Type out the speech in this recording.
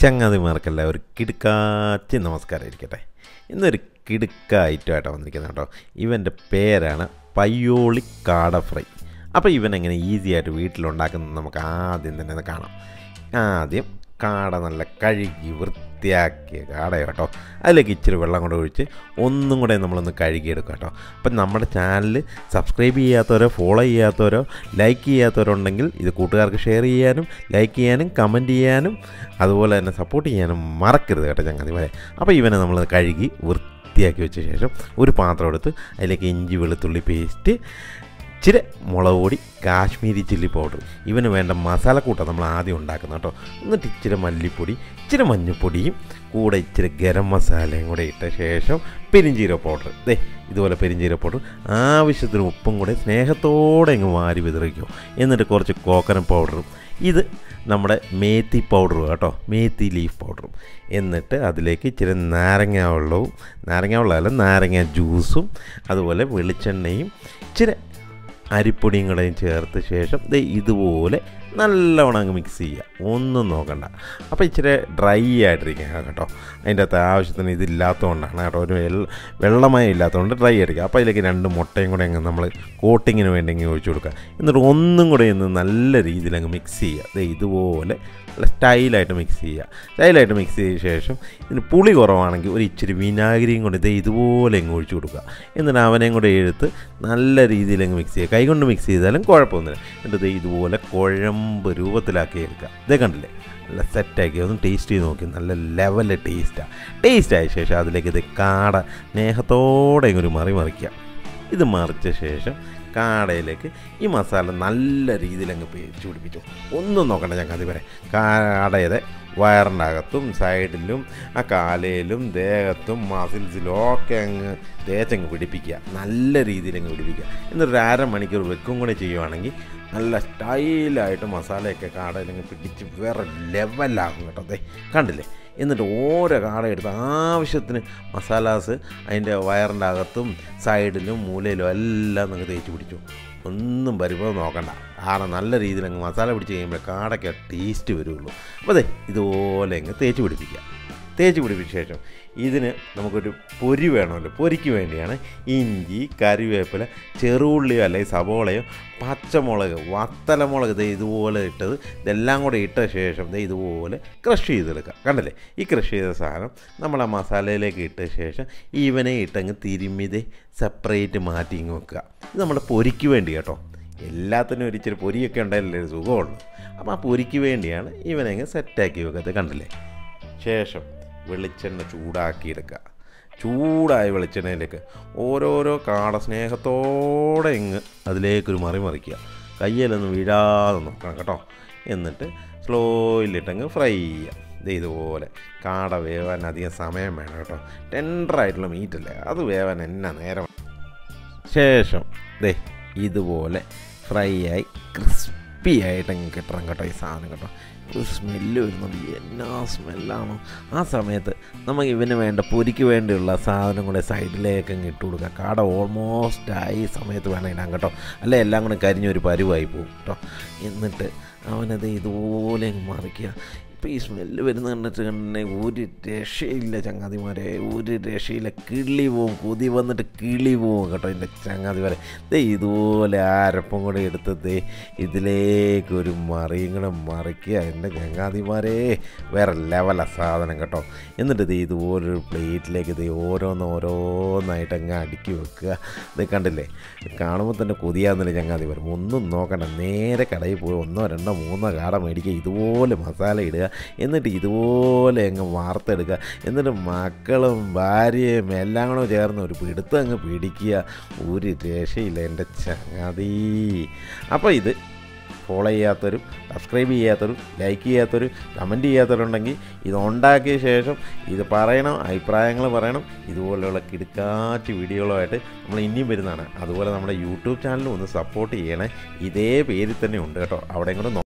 ചങ്ങാതിമാർക്കല്ല ഒരു കിടുക്കാച്ചി നമസ്കാരം ഇരിക്കട്ടെ ഇന്നൊരു കിടുക്ക ഐറ്റമായിട്ടാണ് വന്നിരിക്കുന്നത് കേട്ടോ ഇവൻ്റെ പേരാണ് പയ്യോളി കാട ഫ്രൈ അപ്പോൾ ഇവൻ എങ്ങനെ ഈസി ആയിട്ട് വീട്ടിലുണ്ടാക്കുന്നത് നമുക്ക് ആദ്യം തന്നെ ഒന്ന് കാണാം ആദ്യം കാട നല്ല കഴുകി വൃത്തിയാക്കിയ കാട കേട്ടോ അതിലേക്ക് ഇച്ചിരി വെള്ളം കൂടെ ഒഴിച്ച് ഒന്നും കൂടെ നമ്മളൊന്ന് കഴുകിയെടുക്കാം കേട്ടോ അപ്പം നമ്മുടെ ചാനൽ സബ്സ്ക്രൈബ് ചെയ്യാത്തവരോ ഫോളോ ചെയ്യാത്തവരോ ലൈക്ക് ചെയ്യാത്തവരോ ഉണ്ടെങ്കിൽ ഇത് കൂട്ടുകാർക്ക് ഷെയർ ചെയ്യാനും ലൈക്ക് ചെയ്യാനും കമൻറ്റ് ചെയ്യാനും അതുപോലെ തന്നെ സപ്പോർട്ട് ചെയ്യാനും മറക്കരുത് കേട്ടോ ചങ്ങാതിമാരെ അപ്പോൾ ഇവനെ നമ്മൾ കഴുകി വൃത്തിയാക്കി വെച്ച ശേഷം ഒരു പാത്രം എടുത്ത് അതിലേക്ക് ഇഞ്ചി വെളുത്തുള്ളി പേസ്റ്റ് ഇച്ചിരി മുളക് പൊടി കാശ്മീരി ചില്ലി പൗഡർ ഇവന് വേണ്ട മസാലക്കൂട്ടം നമ്മൾ ആദ്യം ഉണ്ടാക്കുന്നത് കേട്ടോ എന്നിട്ട് ഇച്ചിരി മല്ലിപ്പൊടി ഇച്ചിരി മഞ്ഞൾപ്പൊടിയും കൂടെ ഇച്ചിരി ഗരം മസാലയും കൂടെ ഇട്ട ശേഷം പെരിഞ്ചീര പൗഡർ ദേ ഇതുപോലെ പെരിഞ്ചീര പൗഡർ ആവശ്യത്തിന് ഉപ്പും കൂടെ സ്നേഹത്തോടെ അങ്ങ് വാരി വിതറിക്കും എന്നിട്ട് കുറച്ച് കോക്കനട്ട് പൗഡറും ഇത് നമ്മുടെ മേത്തി പൗഡറും കേട്ടോ മേത്തി ലീഫ് പൗഡറും എന്നിട്ട് അതിലേക്ക് ഇച്ചിരി നാരങ്ങ വെള്ളവും നാരങ്ങ വെള്ളമല്ല നാരങ്ങ ജ്യൂസും അതുപോലെ വെളിച്ചെണ്ണയും ഇച്ചിരി അരിപ്പൊടിയും കൂടെയും ചേർത്ത ശേഷം ദേ ഇതുപോലെ നല്ലവണ്ണം അങ്ങ് മിക്സ് ചെയ്യുക ഒന്നും നോക്കണ്ട അപ്പോൾ ഇച്ചിരി ഡ്രൈ ആയിട്ടിരിക്കുക കേട്ടോ അതിൻ്റെ അകത്ത് ആവശ്യത്തിന് ഇതില്ലാത്തതുകൊണ്ടാണ് കേട്ടോ ഒരു വെള്ള വെള്ളമയം ഇല്ലാത്തതുകൊണ്ട് ഡ്രൈ ആയിരിക്കുക അപ്പോൾ അതിലേക്ക് രണ്ട് മുട്ടയും കൂടെ അങ്ങ് നമ്മൾ കോട്ടിങ്ങിന് വേണ്ടി ഒഴിച്ചു കൊടുക്കുക എന്നിട്ട് ഒന്നും കൂടെ ഒന്ന് നല്ല രീതിയിൽ അങ്ങ് മിക്സ് ചെയ്യുക ദേ ഇതുപോലെ നല്ല സ്റ്റൈലായിട്ട് മിക്സ് ചെയ്യുക സ്റ്റൈലായിട്ട് മിക്സ് ചെയ്ത ശേഷം ഇതിന് പുളി കുറവാണെങ്കിൽ ഒരു ഇച്ചിരി വിനാഗിരിയും കൊണ്ട് ഇതേ ഇതുപോലെ അങ്ങ് ഒഴിച്ചു കൊടുക്കുക എന്നിട്ട് അവനെയും കൂടെ എടുത്ത് നല്ല രീതിയിൽ അങ്ങ് മിക്സ് ചെയ്യുക കൈകൊണ്ട് മിക്സ് ചെയ്താലും കുഴപ്പമൊന്നുമില്ല എന്നിട്ട് ദേ ഇതുപോലെ കുഴമ്പ് രൂപത്തിലാക്കി എടുക്കുക ഇതേ കണ്ടില്ലേ നല്ല സെറ്റാക്കി ഒന്ന് ടേസ്റ്റ് ചെയ്ത് നോക്കി നല്ല ലെവല് ടേസ്റ്റാണ് ടേസ്റ്റ് ആയ ശേഷം അതിലേക്ക് ഇത് കാട സ്നേഹത്തോടെ ഇങ്ങ് ഒരു മറി മറിക്കുക ഇത് മറിച്ച ശേഷം കാടയിലേക്ക് ഈ മസാല നല്ല രീതിയിൽ അങ്ങ് പേച്ച് പിടിപ്പിച്ചു ഒന്നും നോക്കണ്ട ഞങ്ങൾ അതുവരെ കാടയുടെ വയറിൻ്റെ അകത്തും സൈഡിലും ആ കാലയിലും ദേഹത്തും മസിൽസിലും ഒക്കെ അങ്ങ് തേച്ചങ്ങ് പിടിപ്പിക്കുക നല്ല രീതിയിൽ അങ്ങ് പിടിപ്പിക്കുക എന്നിട്ട് ഒരു അരമണിക്കൂർ വെക്കും കൂടെ ചെയ്യുവാണെങ്കിൽ നല്ല സ്റ്റൈലായിട്ട് മസാലയൊക്കെ കാടയിലങ്ങ് പിടിച്ച് വേറെ ലെവലാകും കേട്ടോ അതെ കണ്ടില്ലേ എന്നിട്ട് ഓരോ കാട എടുത്ത് ആവശ്യത്തിന് മസാലാസ് അതിൻ്റെ വയറിൻ്റെ അകത്തും സൈഡിലും മൂലയിലും എല്ലാം നിങ്ങൾ തേച്ച് പിടിച്ചു ഒന്നും പരിഭവം നോക്കണ്ട കാരണം നല്ല രീതിയിൽ അങ്ങ് മസാല പിടിച്ച് കഴിയുമ്പോൾ കാടയ്ക്ക് ടേസ്റ്റ് വരുള്ളൂ അപ്പോൾ അതെ ഇതുപോലെ അങ്ങ് തേച്ച് പിടിപ്പിക്കുക തേച്ച് പിടിപ്പിച്ച ശേഷം ഇതിന് നമുക്കൊരു പൊരി വേണമല്ലോ പൊരിക്ക് വേണ്ടിയാണ് ഇഞ്ചി കറിവേപ്പില ചെറുള്ളിയോ അല്ലെങ്കിൽ സവോളയോ പച്ചമുളക് വത്തലമുളക് ഇത് ഇതുപോലെ ഇട്ടത് ഇതെല്ലാം കൂടെ ഇട്ട ശേഷം ഇത് ഇതുപോലെ ക്രഷ് ചെയ്തെടുക്കുക കണ്ടല്ലേ ഈ ക്രഷ് ചെയ്ത സാധനം നമ്മൾ ആ മസാലയിലേക്ക് ഇട്ട ശേഷം ഇവനെ ഇട്ടങ്ങ് തിരുമ്മിത് സെപ്പറേറ്റ് മാറ്റി ഇങ്ങ് വെക്കുക ഇത് നമ്മുടെ പൊരിക്ക് വേണ്ടി കേട്ടോ എല്ലാത്തിനും ഒരു ഇച്ചിരി പൊരിയൊക്കെ ഉണ്ടായാലല്ലേ ഒരു സുഖമുള്ളൂ അപ്പോൾ ആ പൊരിക്ക് വേണ്ടിയാണ് ഇവനെ സെറ്റാക്കി വെക്കുന്നത് കണ്ടില്ലേ ശേഷം വെളിച്ചെണ്ണ ചൂടാക്കിയെടുക്കുക ചൂടായ വെളിച്ചെണ്ണയിലേക്ക് ഓരോരോ കാട സ്നേഹത്തോടെ ഇങ്ങ് അതിലേക്കൊരു മറി മറിക്കുക കയ്യിലൊന്നും വീഴാതെ നോക്കണം കേട്ടോ എന്നിട്ട് സ്ലോയിലിട്ടങ്ങ് ഫ്രൈ ചെയ്യുക ഇത് ഇതുപോലെ കാട വേവാൻ അധികം സമയം വേണം കേട്ടോ ടെൻഡറായിട്ടുള്ള മീറ്റല്ലേ അത് വേവാൻ എന്നാ നേരം ശേഷം ദേ ഇതുപോലെ ഫ്രൈ ആയി ക്രിസ്പി ആയിട്ടങ്ങ് കിട്ടണം കേട്ടോ ഈ സാധനം കേട്ടോ ഒരു സ്മെല്ല് വരുന്നുണ്ട് എന്നാ സ്മെല്ലാണോ ആ സമയത്ത് നമുക്ക് ഇവന് വേണ്ട പൊരിക്ക് വേണ്ടിയുള്ള സാധനം കൂടെ സൈഡിലേക്ക് അങ്ങ് ഇട്ട് കൊടുക്കുക കാട ഓൾമോസ്റ്റ് ആയി സമയത്ത് വേണം ഇടാൻ കേട്ടോ അല്ലെ എല്ലാം കൂടെ കരിഞ്ഞൊരു പരുവായി പോകും കേട്ടോ എന്നിട്ട് അവനത് ഇതുപോലെ അങ്ങ് മറിക്കുക ഇപ്പോൾ ഈ സ്മെല്ല് വരുന്ന കണ്ടിട്ട് കണ്ടെ ഒരു രക്ഷയില്ല ചങ്ങാതിമാരെ ഒരു രക്ഷയില്ല കിളി പോവും കൊതി വന്നിട്ട് കിളി പോവും കേട്ടോ എൻ്റെ ചങ്ങാതിമാരെ ദേ ഇതുപോലെ അരപ്പം കൂടെ എടുത്ത് ദേ ഇതിലേക്ക് ഒരു മറിയും കൂടെ മറിക്കുക എൻ്റെ ചങ്ങാതിമാരെ വേറെ ലെവല സാധനം കേട്ടോ എന്നിട്ട് ഇത് ഇതുപോലൊരു പ്ലേറ്റിലേക്ക് ഇത് ഓരോന്ന് ഓരോന്നായിട്ട് അങ്ങ് അടുക്കി വെക്കുക ഇത് കണ്ടില്ലേ കാണുമ്പോൾ തന്നെ കൊതിയാകുന്നില്ല ചങ്ങാതിമാർ ഒന്നും നോക്കണ്ട നേരെ കടയിൽ പോയി ഒന്നോ രണ്ടോ മൂന്നോ കാട മേടിക്കുക ഇതുപോലെ മസാല ഇടുക എന്നിട്ട് ഇതുപോലെ അങ്ങ് വാർത്തെടുക്കുക എന്നിട്ട് മക്കളും ഭാര്യയും എല്ലാം കൂടെ ചേർന്ന് ഒരു പിടുത്തം അങ്ങ് പിടിക്കുക ഒരു രക്ഷയില്ല എൻ്റെ ചങ്ങാതി അപ്പോൾ ഇത് ഫോളോ ചെയ്യാത്തവരും സബ്സ്ക്രൈബ് ചെയ്യാത്തവരും ലൈക്ക് ചെയ്യാത്തവരും കമൻറ്റ് ചെയ്യാത്തവരുണ്ടെങ്കിൽ ഇത് ഉണ്ടാക്കിയ ശേഷം ഇത് പറയണം അഭിപ്രായങ്ങൾ പറയണം ഇതുപോലെയുള്ള കിടുക്കാറ്റ് വീഡിയോകളുമായിട്ട് നമ്മൾ ഇനിയും വരുന്നതാണ് അതുപോലെ നമ്മുടെ യൂട്യൂബ് ചാനലും ഒന്ന് സപ്പോർട്ട് ചെയ്യണേ ഇതേ പേരിൽ തന്നെ ഉണ്ട് കേട്ടോ അവിടെയും കൂടെ